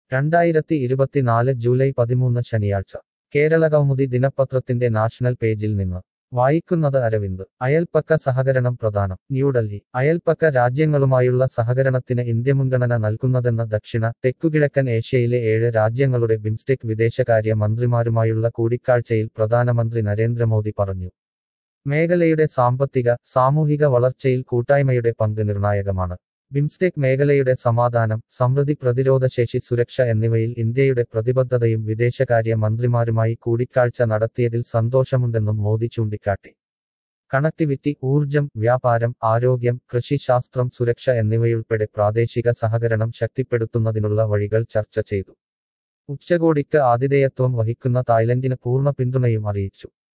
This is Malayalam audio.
രണ്ടായിരത്തി ഇരുപത്തിനാല് ജൂലൈ പതിമൂന്ന് ശനിയാഴ്ച കേരള കൗമുദി ദിനപത്രത്തിന്റെ നാഷണൽ പേജിൽ നിന്ന് വായിക്കുന്നത് അരവിന്ദ് അയൽപ്പക്ക സഹകരണം പ്രധാനം ന്യൂഡൽഹി അയൽപ്പക്ക രാജ്യങ്ങളുമായുള്ള സഹകരണത്തിന് ഇന്ത്യ മുൻഗണന നൽകുന്നതെന്ന ദക്ഷിണ തെക്കുകിഴക്കൻ ഏഷ്യയിലെ ഏഴ് രാജ്യങ്ങളുടെ ബിംസ്റ്റെക് വിദേശകാര്യ മന്ത്രിമാരുമായുള്ള കൂടിക്കാഴ്ചയിൽ പ്രധാനമന്ത്രി നരേന്ദ്രമോദി പറഞ്ഞു മേഖലയുടെ സാമ്പത്തിക സാമൂഹിക വളർച്ചയിൽ കൂട്ടായ്മയുടെ പങ്ക് നിർണായകമാണ് ബിംസ്റ്റെക് മേഖലയുടെ സമാധാനം സമൃദ്ധി പ്രതിരോധശേഷി സുരക്ഷ എന്നിവയിൽ ഇന്ത്യയുടെ പ്രതിബദ്ധതയും വിദേശകാര്യ മന്ത്രിമാരുമായി കൂടിക്കാഴ്ച നടത്തിയതിൽ സന്തോഷമുണ്ടെന്നും മോദി ചൂണ്ടിക്കാട്ടി കണക്ടിവിറ്റി ഊർജം വ്യാപാരം ആരോഗ്യം കൃഷിശാസ്ത്രം സുരക്ഷ എന്നിവയുൾപ്പെടെ പ്രാദേശിക സഹകരണം ശക്തിപ്പെടുത്തുന്നതിനുള്ള വഴികൾ ചർച്ച ചെയ്തു ഉച്ചകോടിക്ക് ആതിഥേയത്വം വഹിക്കുന്ന തായ്ലൻഡിന് പൂർണ്ണ പിന്തുണയും അറിയിച്ചു